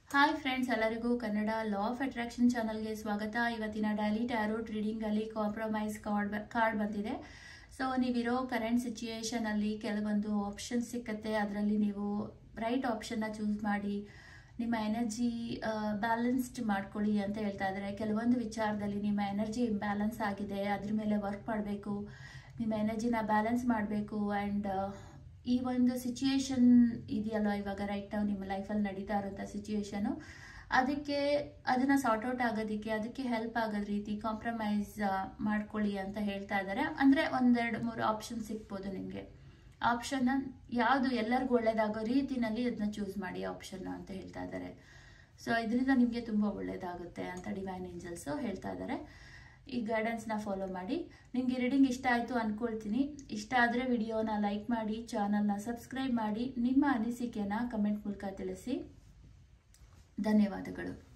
hi friends ಎಲ್ಲರಿಗೂ Kannada law of attraction ಚಾನಲ್ಗೆ ಸ್ವಾಗತ ಇವತ್ತಿನ ಡೈಲಿ ಟ್ಯಾರೋಟ್ ರೀಡಿಂಗಲ್ಲಿ ಕಾಂಪ್ರಮೈಸ್ ಕಾರ್ಡ್ ಕಾರ್ಡ್ ಬಂದಿದೆ ಸೊ ನೀವಿರೋ ಕರೆಂಟ್ ಸಿಚುಯೇಷನಲ್ಲಿ ಕೆಲವೊಂದು ಆಪ್ಷನ್ಸ್ ಸಿಕ್ಕತ್ತೆ ಅದರಲ್ಲಿ ನೀವು ರೈಟ್ ಆಪ್ಷನ್ನ ಚೂಸ್ ಮಾಡಿ ನಿಮ್ಮ ಎನರ್ಜಿ ಬ್ಯಾಲೆನ್ಸ್ಡ್ ಮಾಡ್ಕೊಳ್ಳಿ ಅಂತ ಹೇಳ್ತಾ ಇದ್ದಾರೆ ಕೆಲವೊಂದು ವಿಚಾರದಲ್ಲಿ ನಿಮ್ಮ ಎನರ್ಜಿ ಇಂಬ್ಯಾಲೆನ್ಸ್ ಆಗಿದೆ ಅದ್ರ ಮೇಲೆ ವರ್ಕ್ ಮಾಡಬೇಕು ನಿಮ್ಮ ಎನರ್ಜಿನ ಬ್ಯಾಲೆನ್ಸ್ ಮಾಡಬೇಕು ಆ್ಯಂಡ್ ಈ ಒಂದು ಸಿಚುಯೇಷನ್ ಇದೆಯಲ್ವ ಇವಾಗ ರೈಟ್ ನಾವು ನಿಮ್ಮ ಲೈಫಲ್ಲಿ ನಡೀತಾ ಇರೋಂಥ ಸಿಚುಯೇಷನು ಅದಕ್ಕೆ ಅದನ್ನು ಸಾರ್ಟ್ ಔಟ್ ಆಗೋದಕ್ಕೆ ಅದಕ್ಕೆ ಹೆಲ್ಪ್ ಆಗೋದ್ ರೀತಿ ಕಾಂಪ್ರಮೈಸ್ ಮಾಡ್ಕೊಳ್ಳಿ ಅಂತ ಹೇಳ್ತಾ ಇದ್ದಾರೆ ಅಂದರೆ ಒಂದೆರಡು ಮೂರು ಆಪ್ಷನ್ ಸಿಗ್ಬೋದು ನಿಮಗೆ ಆಪ್ಷನ್ನ ಯಾವುದು ಎಲ್ಲರಿಗೂ ಒಳ್ಳೇದಾಗೋ ರೀತಿನಲ್ಲಿ ಅದನ್ನ ಚೂಸ್ ಮಾಡಿ ಆಪ್ಷನ್ನ ಅಂತ ಹೇಳ್ತಾ ಇದ್ದಾರೆ ಸೊ ಇದರಿಂದ ನಿಮಗೆ ತುಂಬ ಒಳ್ಳೇದಾಗುತ್ತೆ ಅಂತ ಡಿವೈನ್ ಏಂಜಲ್ಸು ಹೇಳ್ತಾ ಇದ್ದಾರೆ ಈ ಗೈಡೆನ್ಸ್ನ ಫಾಲೋ ಮಾಡಿ ನಿಮಗೆ ರೀಡಿಂಗ್ ಇಷ್ಟ ಆಯಿತು ಅಂದ್ಕೊಳ್ತೀನಿ ಇಷ್ಟ ಆದರೆ ವಿಡಿಯೋನ ಲೈಕ್ ಮಾಡಿ ಚಾನಲ್ನ ಸಬ್ಸ್ಕ್ರೈಬ್ ಮಾಡಿ ನಿಮ್ಮ ಅನಿಸಿಕೆನ ಕಮೆಂಟ್ ಮೂಲಕ ತಿಳಿಸಿ ಧನ್ಯವಾದಗಳು